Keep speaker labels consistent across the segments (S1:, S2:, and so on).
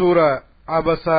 S1: சூர அபசா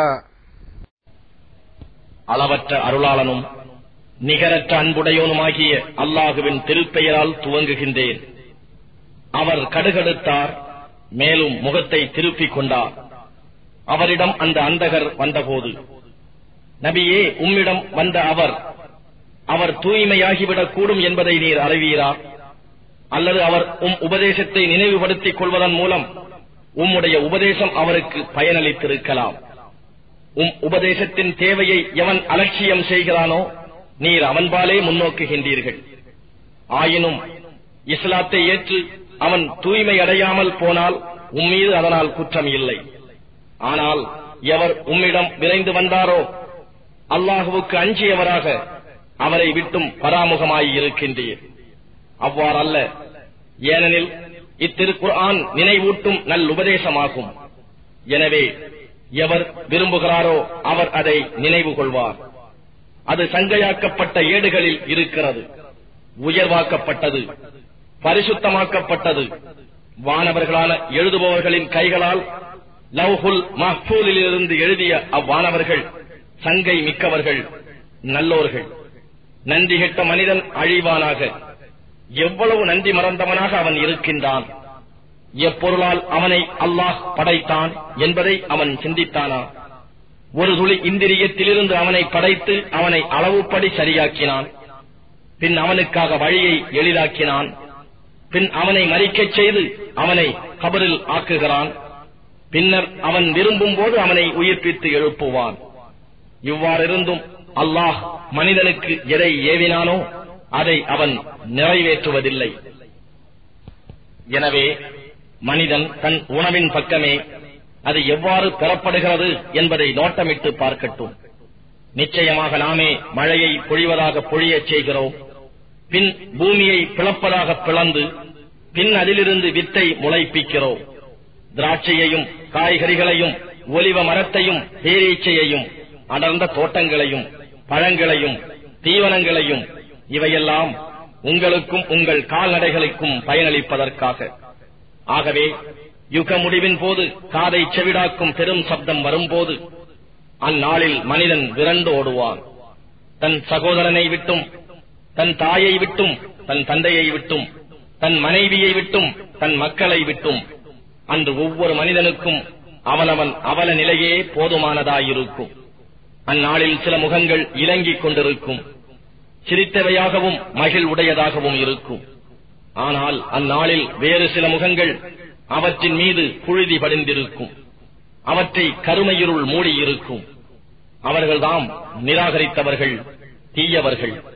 S2: அளவற்ற அருளாளனும் நிகரற்ற அன்புடையோனுமாகிய அல்லாஹுவின் திருப்பெயரால் துவங்குகின்றேன் அவர் கடுகடுத்தார் மேலும் முகத்தை திருப்பிக் கொண்டார் அவரிடம் அந்த அந்தகர் வந்தபோது நபியே உம்மிடம் வந்த அவர் அவர் தூய்மையாகிவிடக் கூடும் என்பதை நீர் அறிவீரா அல்லது அவர் உம் உபதேசத்தை நினைவுபடுத்திக் கொள்வதன் மூலம் உம்முடைய உபதேசம் அவருக்கு பயனளித்திருக்கலாம் உம் உபதேசத்தின் தேவையை எவன் அலட்சியம் செய்கிறானோ நீர் அவன்பாலே முன்னோக்குகின்றீர்கள் ஆயினும் இஸ்லாத்தை ஏற்று அவன் தூய்மை அடையாமல் போனால் உம்மீது அதனால் குற்றம் இல்லை ஆனால் எவர் உம்மிடம் விரைந்து வந்தாரோ அல்லாஹுவுக்கு அஞ்சியவராக அவரை விட்டும் பராமுகமாய் இருக்கின்றீர் அவ்வாறல்ல ஏனெனில் இத்திருக்குர்ஆன் நினைவூட்டும் நல் உபதேசமாகும் எனவே எவர் விரும்புகிறாரோ அவர் அதை நினைவு கொள்வார் அது சங்கையாக்கப்பட்ட ஏடுகளில் இருக்கிறது உயர்வாக்கப்பட்டது பரிசுத்தமாக்கப்பட்டது வானவர்களான எழுதுபவர்களின் கைகளால் லவ்ஹுல் மஹ்பூலிலிருந்து எழுதிய அவ்வானவர்கள் சங்கை மிக்கவர்கள் நல்லோர்கள் நன்றி கெட்ட மனிதன் அழிவானாக எவ்வளவு நன்றி மறந்தவனாக அவன் இருக்கின்றான் எப்பொருளால் அவனை அல்லாஹ் படைத்தான் என்பதை அவன் சிந்தித்தானா ஒரு துளி இந்திரியத்திலிருந்து அவனை படைத்து அவனை அளவுப்படி சரியாக்கினான் பின் அவனுக்காக வழியை எளிதாக்கினான் பின் அவனை மறிக்கச் செய்து அவனை கபரில் ஆக்குகிறான் பின்னர் அவன் விரும்பும் போது அவனை உயிர்ப்பித்து எழுப்புவான் இவ்வாறிருந்தும் அல்லாஹ் மனிதனுக்கு எதை ஏவினானோ அதை அவன் நிறைவேற்றுவதில்லை எனவே மனிதன் தன் உணவின் பக்கமே அது எவ்வாறு பெறப்படுகிறது என்பதை நோட்டமிட்டு பார்க்கட்டும் நிச்சயமாக நாமே மழையை பொழிவதாக பொழியச் செய்கிறோம் பின் பூமியை பிளப்பதாக பிளந்து பின் அதிலிருந்து வித்தை முளைப்பிக்கிறோம் திராட்சையையும் காய்கறிகளையும் ஒலிவ மரத்தையும் பேரீச்சையையும் அடர்ந்த தோட்டங்களையும் பழங்களையும் தீவனங்களையும் இவையெல்லாம் உங்களுக்கும் உங்கள் கால்நடைகளுக்கும் பயனளிப்பதற்காக ஆகவே யுக முடிவின் போது காதை செவிடாக்கும் பெரும் சப்தம் வரும்போது அந்நாளில் மனிதன் விரண்டு ஓடுவான் தன் சகோதரனை விட்டும் தன் தாயை விட்டும் தன் தந்தையை விட்டும் தன் மனைவியை விட்டும் தன் மக்களை விட்டும் அன்று ஒவ்வொரு மனிதனுக்கும் அவனவன் அவல நிலையே போதுமானதாயிருக்கும் அந்நாளில் சில முகங்கள் இலங்கிக் கொண்டிருக்கும் சிரித்தவையாகவும் மகிழ் உடையதாகவும் இருக்கும் ஆனால் அந்நாளில் வேறு சில முகங்கள் அவற்றின் மீது புழுதி படிந்திருக்கும் அவற்றை கருமையிருள் மூடியிருக்கும் அவர்கள்தாம் நிராகரித்தவர்கள் தீயவர்கள்